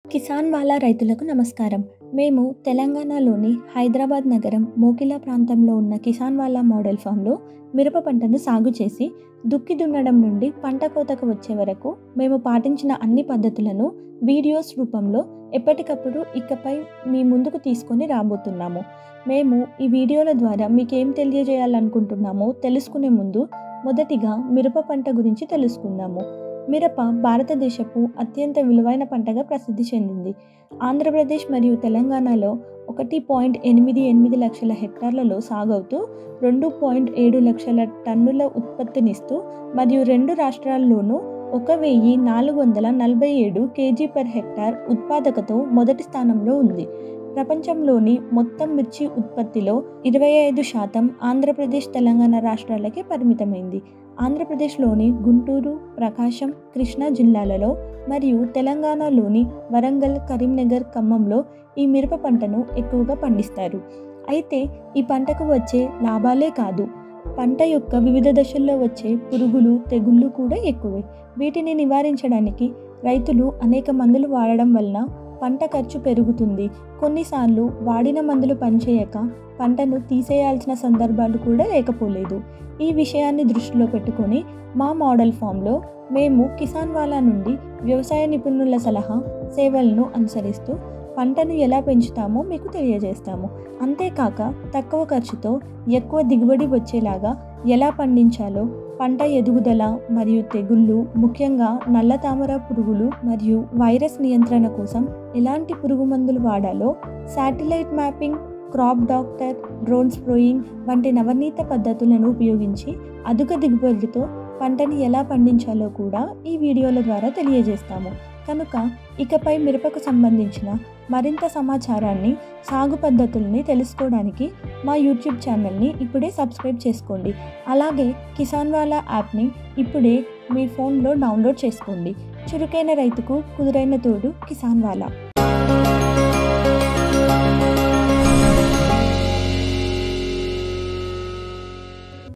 కిసాన్ వాలా రైతులకు నమస్కారం మేము తెలంగాణలోని హైదరాబాద్ నగరం మోకిలా ప్రాంతంలో ఉన్న కిసాన్ వాలా మోడల్ ఫామ్లో మిరప పంటను సాగు చేసి దుక్కి దున్నడం నుండి పంట కోతకు వచ్చే వరకు మేము పాటించిన అన్ని పద్ధతులను వీడియోస్ రూపంలో ఎప్పటికప్పుడు ఇకపై మీ ముందుకు తీసుకొని రాబోతున్నాము మేము ఈ వీడియోల ద్వారా మీకు ఏం తెలియజేయాలనుకుంటున్నామో తెలుసుకునే ముందు మొదటిగా మిరప పంట గురించి తెలుసుకుందాము మిరప భారతదేశపు అత్యంత విలువైన పంటగా ప్రసిద్ధి చెందింది ఆంధ్రప్రదేశ్ మరియు తెలంగాణలో ఒకటి పాయింట్ ఎనిమిది ఎనిమిది లక్షల హెక్టార్లలో సాగవుతూ రెండు పాయింట్ ఏడు లక్షల టన్నుల ఉత్పత్తినిస్తూ మరియు రెండు రాష్ట్రాల్లోనూ ఒక వెయ్యి నాలుగు వందల నలభై ఏడు కేజీ పర్ హెక్టార్ ఉత్పాదకతో మొదటి స్థానంలో ఉంది ప్రపంచంలోని మొత్తం మిర్చి ఉత్పత్తిలో ఇరవై ఐదు శాతం ఆంధ్రప్రదేశ్ తెలంగాణ రాష్ట్రాలకే పరిమితమైంది ఆంధ్రప్రదేశ్లోని గుంటూరు ప్రకాశం కృష్ణా జిల్లాలలో మరియు తెలంగాణలోని వరంగల్ కరీంనగర్ ఖమ్మంలో ఈ మిరప పంటను ఎక్కువగా పండిస్తారు అయితే ఈ పంటకు వచ్చే లాభాలే కాదు పంట యొక్క వివిధ దశల్లో వచ్చే పురుగులు తెగుళ్ళు కూడా ఎక్కువే వీటిని నివారించడానికి రైతులు అనేక మందులు వాడడం వలన పంట ఖర్చు పెరుగుతుంది కొన్నిసార్లు వాడిన మందులు పనిచేయక పంటను తీసేయాల్సిన సందర్భాలు కూడా లేకపోలేదు ఈ విషయాన్ని దృష్టిలో పెట్టుకొని మా మోడల్ ఫామ్లో మేము కిసాన్ వాలా నుండి వ్యవసాయ నిపుణుల సలహా సేవలను అనుసరిస్తూ పంటను ఎలా పెంచుతామో మీకు తెలియజేస్తాము అంతేకాక తక్కువ ఖర్చుతో ఎక్కువ దిగుబడి వచ్చేలాగా ఎలా పండించాలో పంట ఎదుగుదల మరియు తెగుళ్ళు ముఖ్యంగా నల్ల తామర పురుగులు మరియు వైరస్ నియంత్రణ కోసం ఎలాంటి పురుగు మందులు వాడాలో satellite mapping crop doctor drone spraying వంటి నవనీత పద్ధతులను ఉపయోగించి అధిక దిగుబడితో పంటని ఎలా పండించాలో కూడా ఈ వీడియోల ద్వారా తెలియజేస్తాము కనుక ఇకపై మిరపకు సంబంధించిన మరింత సమాచారాన్ని సాగు పద్ధతుల్ని తెలుసుకోవడానికి మా యూట్యూబ్ ఛానల్ని ఇప్పుడే సబ్స్క్రైబ్ చేసుకోండి అలాగే కిసాన్ వాలా యాప్ని ఇప్పుడే మీ ఫోన్లో డౌన్లోడ్ చేసుకోండి చురుకైన రైతుకు కుదురైన తోడు కిసాన్ వాలా